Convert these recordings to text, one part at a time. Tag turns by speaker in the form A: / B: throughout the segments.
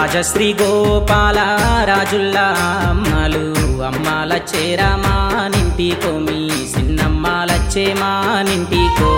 A: రాజశ్రీ గోపాల రాజుల్లా అమ్మలు అమ్మాల చేరామా నింటికో మీ సిన్నమ్మాలచ్చే మా నింటికో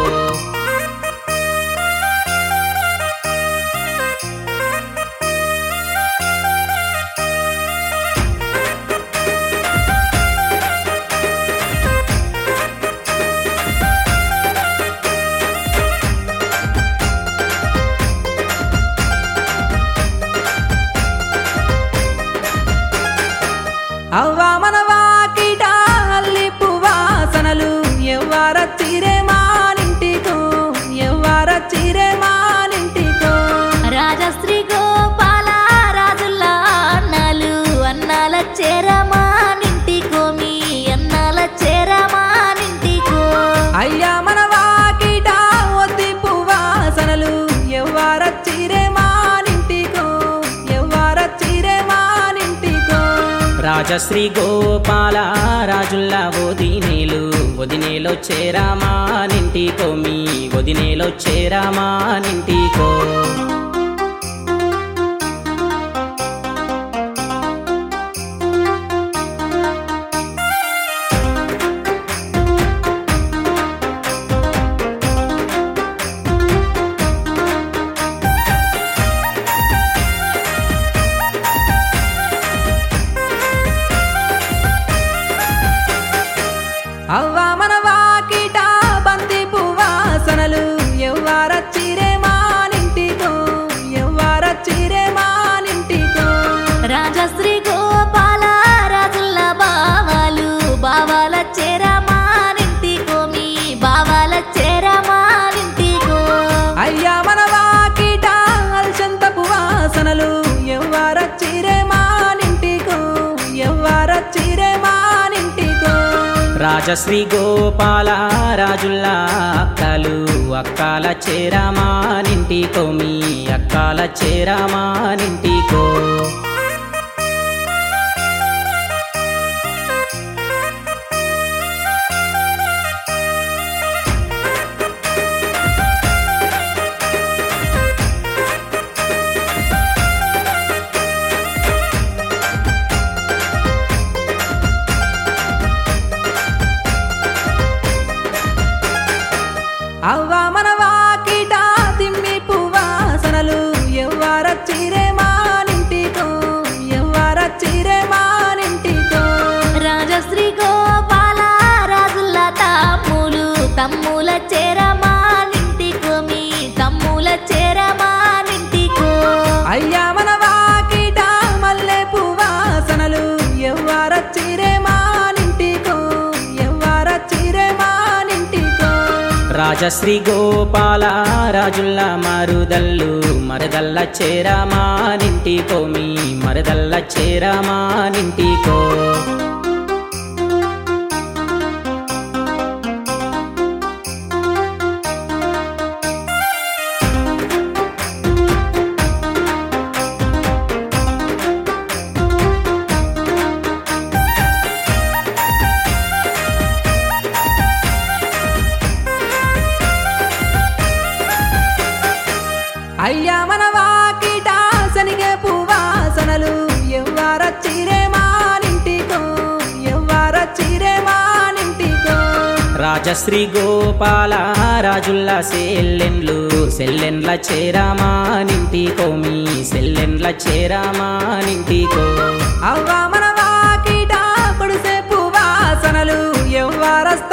B: అవ్వా మన వాకిట అల్లి పువాసనలు ఎవ్వర చిరే మానింటికో ఎవ్వర చిరే మానింటికో
C: రాజశ్రీ గోపాల రాజుల అన్నాలు అన్నాల చేరమా నింటికో మీ అన్నాల చేరమా నింటికో
B: అయ్యా మన వాకిట ఒత్తి పువాసనలు ఎవ్వర చిరే మానింటికో ఎవ్వర చిరే మానింటికో
A: రాజశ్రీ గోపాల రాజుల్లా వదినేలు వదినేలో చేరామా నింటికో మీ వదినేలో చేరామా నింటికో
B: అవ్వా మన వాకిట బంతి పువాసనలు ఎవ్వర చిరే మానింటికో ఎవ్వర చిరే మానింటికో
C: రాజశ్రీ గోపాల రాజుల బావాలు బావాల చేరమా నింటికో మీ బావాల చేరమా నింటికో
B: అయ్యా మన వాకిట అల్చంత పువాసనలు ఎవ్వర చిరే మానింటికో ఎవ్వర చిరే మానింటికో
A: రాజశ్రీ గోపాల రాజుల్లా అక్కలు అక్కాల చేరామా నింటికో మీ అక్కాల చేరామా నింటికో
B: అవ్వా మన వాకిట తిమ్మి పువాసనలు ఎవ్వర చిరే మానింటికో ఎవ్వర చిరే మానింటికో
C: రాజశ్రీ గోపాల రాజుల తమ్ములు తమ్ముల చేరమా నింటికో మీ తమ్ముల చేరమా నింటికో
B: అయ్యా మన వాకిట మల్లె పువాసనలు ఎవ్వర చిరే మానింటికో ఎవ్వర చిరే మానింటికో
A: రాజశ్రీ గోపాల రాజుల్లా మరుదల్లు మరదల్ల చేరామా నింటికో మీ మరదల్ల చేరామా నింటికో
B: అయ్యా మన వాకిట శనిగే పువాసనలు ఎవ్వర చిరే మానింటికో ఎవ్వర చిరే మానింటికో
A: రాజశ్రీ గోపాల రాజుల్లా సెల్లెన్లు సెల్లెన్ల చేరామా నింటికో మీ సెల్లెన్ల చేరామా నింటికో
B: అవ్వా మన వాకిట పొడిసే పువాసనలు ఎవ్వరస్త